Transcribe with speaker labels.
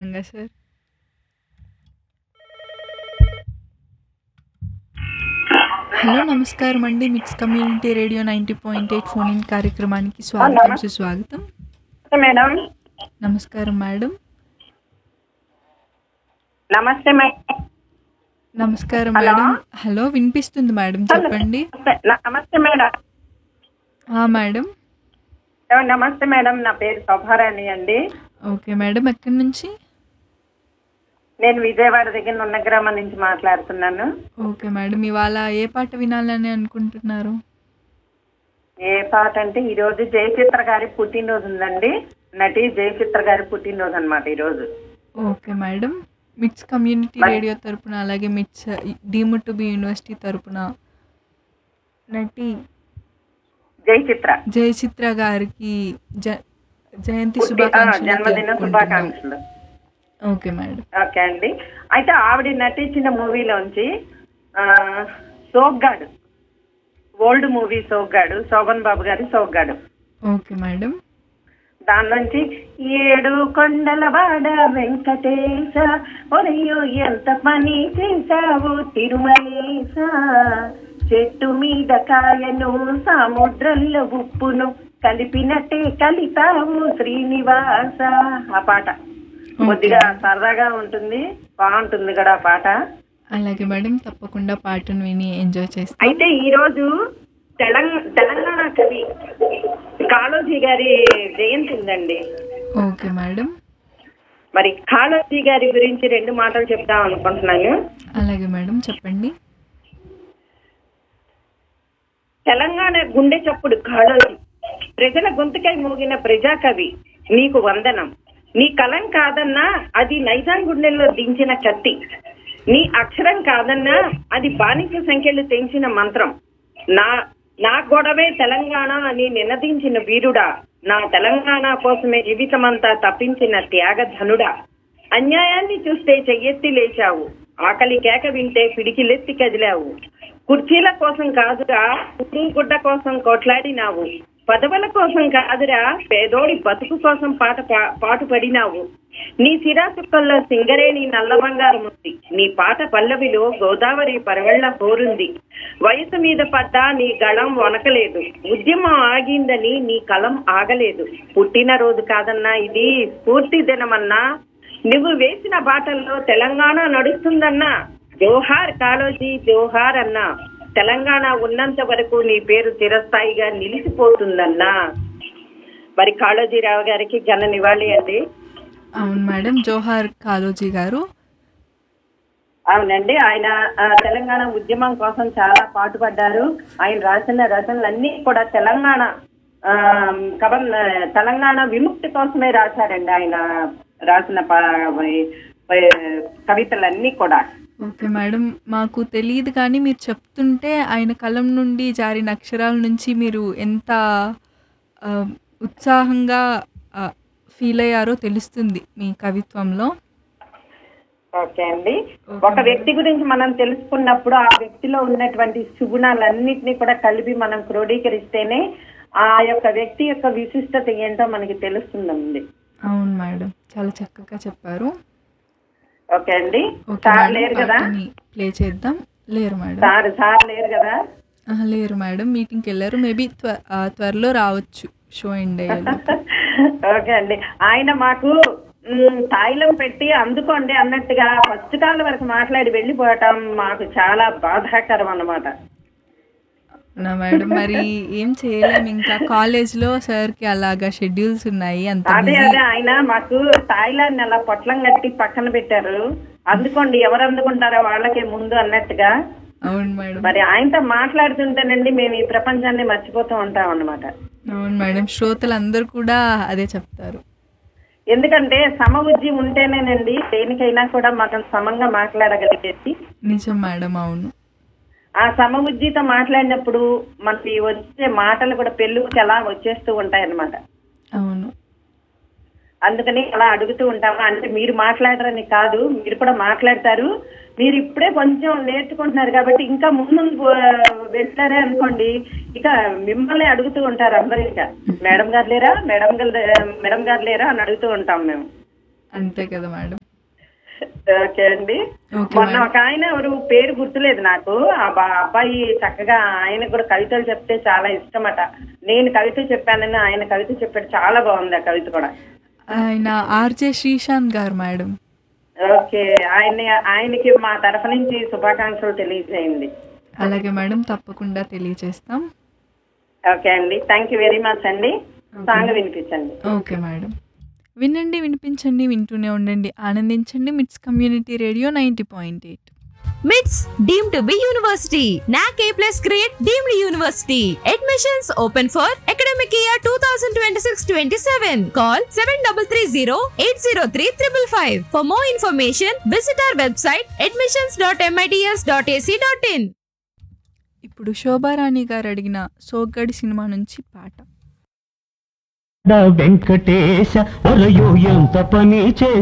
Speaker 1: ఖచ్చితంగా sir. Hello నమస్కారం అండి. MITS community radio 90.8 phone in కార్యక్రమానికి
Speaker 2: ఆ!
Speaker 1: స్వాగతం
Speaker 2: నమస్తే
Speaker 1: సుస్వాగతం.
Speaker 2: మేడం.
Speaker 1: నమస్కారం మేడం.
Speaker 2: నమస్తే మేడం.
Speaker 1: నమస్కారం
Speaker 2: హలో!
Speaker 1: మేడం. హలో వినిపిస్తుంది మేడం
Speaker 2: హలో!
Speaker 1: చెప్పండి.
Speaker 2: నమస్తే. నమస్తే మేడం.
Speaker 1: ఆ! మేడం.
Speaker 2: ఆ! నమస్తే మేడం. నా పేరు శోభారాణి అండి.
Speaker 1: Okay madam. ఎక్కడి నుంచి?
Speaker 2: నేను విజయవాడ దగ్గర నున్న గ్రామం నుంచి మాట్లాడుతున్నాను.
Speaker 1: Okay madam. ఇవాళ ఏ పాట వినాలని అనుకుంటున్నారు?
Speaker 2: ఏ పాట అంటే ఈరోజు జయచిత్ర గారి పుట్టినరోజు ఉందండి. నటి జయచిత్ర గారి పుట్టినరోజు అనమాట ఈరోజు.
Speaker 1: Okay madam. మిట్స్ కమ్యూనిటీ
Speaker 2: మరి
Speaker 1: రేడియో తరపున అలాగే మిట్స్ డీమ్డ్ టు బి యూనివర్సిటీ తరపున నటి
Speaker 2: జయచిత్ర.
Speaker 1: జయచిత్ర గారికి జ జయంతి
Speaker 2: పుట్టి ఆ!
Speaker 1: శుభాకాంక్షలు
Speaker 2: జన్మదిన
Speaker 1: తెలుపుకుంటున్నాం.
Speaker 2: శుభాకాంక్షలు.
Speaker 1: Okay madam.
Speaker 2: ఓకే అండి. అయితే ఆవిడ నటించిన మూవీలోంచి ఆహ్, 'సోగ్గాడు' ఓల్డ్ మూవీ 'సోగ్గాడు' శోభన్ బాబు గారి 'సోగ్గాడు'.
Speaker 1: Okay madam.
Speaker 2: దానిలోంచి ఏడు కొండల వాడ వెంకటేశ ఒరయ్యో ఎంత పని చేశావు తిరుమలేశ చెట్టు మీద కాయను సముద్రంలో ఉప్పును కలిపినట్టే కలిపావు శ్రీనివాస ఆ పాట
Speaker 1: ఓకే
Speaker 2: కొద్దిగా
Speaker 1: మేడం.
Speaker 2: సరదాగా ఉంటుంది బాగుంటుంది కూడా ఆ పాట
Speaker 1: అలాగే మేడం తప్పకుండా పాటను విని ఎంజాయ్ చేస్తాం.
Speaker 2: అయితే ఈరోజు తెలంగ తెలంగాణ కవి కాళోజీ గారి జయంతి ఉందండి
Speaker 1: ఓకే మేడం.
Speaker 2: మరి కాళోజీ గారి గురించి రెండు మాటలు చెప్దాం అనుకుంటున్నాను
Speaker 1: అలాగే మేడం చెప్పండి.
Speaker 2: తెలంగాణ గుండె చప్పుడు కాళోజీ ప్రజల గొంతుకై మోగిన ప్రజాకవి నీకు వందనం నీ కలం కాదన్నా అది నైజాం గుండెల్లో దించిన కత్తి నీ అక్షరం కాదన్నా అది బానిస సంఖ్యలు తెంచిన మంత్రం నా నా గొడవే తెలంగాణ అని నినదించిన వీరుడా నా తెలంగాణ కోసమే జీవితమంతా తప్పించిన త్యాగధనుడా అన్యాయాన్ని చూస్తే చెయ్యెత్తి లేచావు ఆకలి కేక వింటే పిడికిలెత్తి కదిలావు కుర్చీల కోసం కాదురా పుట్టు గుడ్డ కోసం కొట్లాడినావు పదవుల కోసం కాదురా పేదోడి బతుకు కోసం పాట పా- పాటు పడినావు నీ సిరాసుక్కల్లో సింగరేణి నల్ల బంగారం ఉంది నీ పాట పల్లవిలో గోదావరి పరవళ్ళ హోరుంది వయసు మీద పడ్డా నీ గళం వనకలేదు ఉద్యమం ఆగిందని నీ కలం ఆగలేదు పుట్టినరోజు కాదన్నా ఇది స్ఫూర్తి దినమన్నా నువ్వు వేసిన బాటల్లో తెలంగాణ నడుస్తుందన్నా జోహార్ కాళోజీ జోహార్ అన్నా తెలంగాణ ఉన్నంత వరకు నీ పేరు చిరస్థాయిగా నిలిచిపోతుందన్నా మరి కాళోజీరావు గారికి ఘన నివాళి అండి
Speaker 1: అవును మేడం. జోహార్ కాళోజీ గారు.
Speaker 2: అవునండి ఆయన ఆ, తెలంగాణ ఉద్యమం కోసం చాలా పాటుపడ్డారు ఆయన రాసిన రచనలన్నీ కూడా తెలంగాణ ఆ, కవం తెలంగాణ విముక్తి కోసమే రాశారండి ఆయన రాసిన ప- ప- కవితలన్నీ కూడా
Speaker 1: ఓకే మేడం. మాకు తెలీదు కానీ మీరు చెప్తుంటే ఆయన కలం నుండి జారిన అక్షరాల నుంచి మీరు ఎంత ఆహ్, ఉత్సాహంగా ఆహ్, ఫీల్ అయ్యారో తెలుస్తుంది మీ కవిత్వంలో.
Speaker 2: ఓకే అండి
Speaker 1: ఓకే
Speaker 2: ఒక వ్యక్తి గురించి మనం తెలుసుకున్నప్పుడు ఆ వ్యక్తిలో ఉన్నటువంటి సుగుణాలన్నిటినీ కూడా కలిపి మనం క్రోడీకరిస్తేనే ఆ యొక్క వ్యక్తి యొక్క విశిష్టత ఏంటో మనకి తెలుస్తుందండి
Speaker 1: అవును మేడం. చాలా చక్కగా చెప్పారు.
Speaker 2: ఓకే అండి
Speaker 1: ఓకే
Speaker 2: సార్
Speaker 1: మేడం.
Speaker 2: లేరు కదా
Speaker 1: పాటని ప్లే చేద్దాం. లేరు మేడం.
Speaker 2: సార్ సార్ లేరు కదా
Speaker 1: అహా! లేరు మేడం. మీటింగ్‌కెళ్లారు. మేబీ త్వ ఆహ్, త్వరలో రావచ్చు షో ఎండ్ అయ్యేలోపు.
Speaker 2: ఓకే అండి ఆయన మాకు మ్, తాయిలం పెట్టి అందుకోండి అన్నట్టుగా ఫస్ట్ కాల్ వరకు మాట్లాడి వెళ్ళిపోవటం మాకు చాలా బాధాకరం అన్నమాట
Speaker 1: అవునా మేడం. మరి ఏం చేయలేం ఇంకా కాలేజ్‌లో సార్‌కి అలాగా షెడ్యూల్స్ ఉన్నాయి. అంత
Speaker 2: అదే
Speaker 1: బిజీ.
Speaker 2: అదే ఆయన మాకు తాయిలాన్ని అలా పొట్లం కట్టి పక్కన పెట్టారు అందుకోండి ఎవరు అందుకుంటారో వాళ్ళకే ముందు అన్నట్టుగా
Speaker 1: అవును మేడం.
Speaker 2: మరి ఆయనతో మాట్లాడుతుంటేనండి మేము ఈ ప్రపంచాన్ని మర్చిపోతూ ఉంటాం అన్నమాట
Speaker 1: అవును మేడం. శ్రోతలందరూ కూడా అదే చెప్తారు.
Speaker 2: ఎందుకంటే సమ ఉద్యమం ఉంటేనేనండి దేనికైనా కూడా మనం సమంగా మాట్లాడగలిగేది
Speaker 1: నిజం మేడం. అవును.
Speaker 2: ఆ సమ ఉజ్జితో మాట్లాడినప్పుడు మనకి వచ్చే మాటలు కూడా పెళ్ళుకి అలా వచ్చేస్తూ ఉంటాయి అన్నమాట
Speaker 1: అవును.
Speaker 2: అందుకని అలా అడుగుతూ ఉంటాము అంటే మీరు మాట్లాడరని కాదు మీరు కూడా మాట్లాడతారు మీరు ఇప్పుడే కొంచెం నేర్చుకుంటున్నారు కాబట్టి ఇంకా ముందు వెళ్తారే అనుకోండి ఇక మిమ్మల్ని అడుగుతూ ఉంటారు అందరూ ఇక మేడం గారు లేరా మేడం గారు మేడం గారు లేరా అని అడుగుతూ ఉంటాం మేము
Speaker 1: అంతే కదా మేడం
Speaker 2: ఓకే అండి
Speaker 1: ఓకే
Speaker 2: మొన్న
Speaker 1: మేడం
Speaker 2: ఒక ఆయన ఎవరు పేరు గుర్తులేదు నాకు ఆ బా- అబ్బాయి చక్కగా ఆయన కూడా కవితలు చెప్తే చాలా ఇష్టమట నేను కవిత చెప్పానని ఆయన కవిత చెప్పాడు చాలా బాగుంది ఆ కవిత కూడా
Speaker 1: ఆయన ఆర్జే శ్రీశాంత్ గారు మేడం
Speaker 2: ఓకే ఆయన ఆయనకి మా తరఫు నుంచి శుభాకాంక్షలు తెలియజేయండి
Speaker 1: అలాగే మేడం తప్పకుండా తెలియజేస్తాం
Speaker 2: ఓకే అండి థ్యాంక్ యూ వెరీ మచ్ అండి సాంగ్ వినిపించండి
Speaker 1: ఓకే మేడం వినండి వినిపించండి వింటూనే ఉండండి ఆనందించండి MITS community radio ninety point eight
Speaker 3: MITS deemed to be university. NAC A plus grade deemed university. Admissions open for academic year 2026-27. Call 7330-803-555. For more information, visit our website admissions.mits.ac.in.
Speaker 1: ఇప్పుడు శోభారాణి గారు అడిగిన సోగ్గడి cinema నుంచి పాట
Speaker 4: వెంకటేశ ఒరయో ఎంత పని చేసి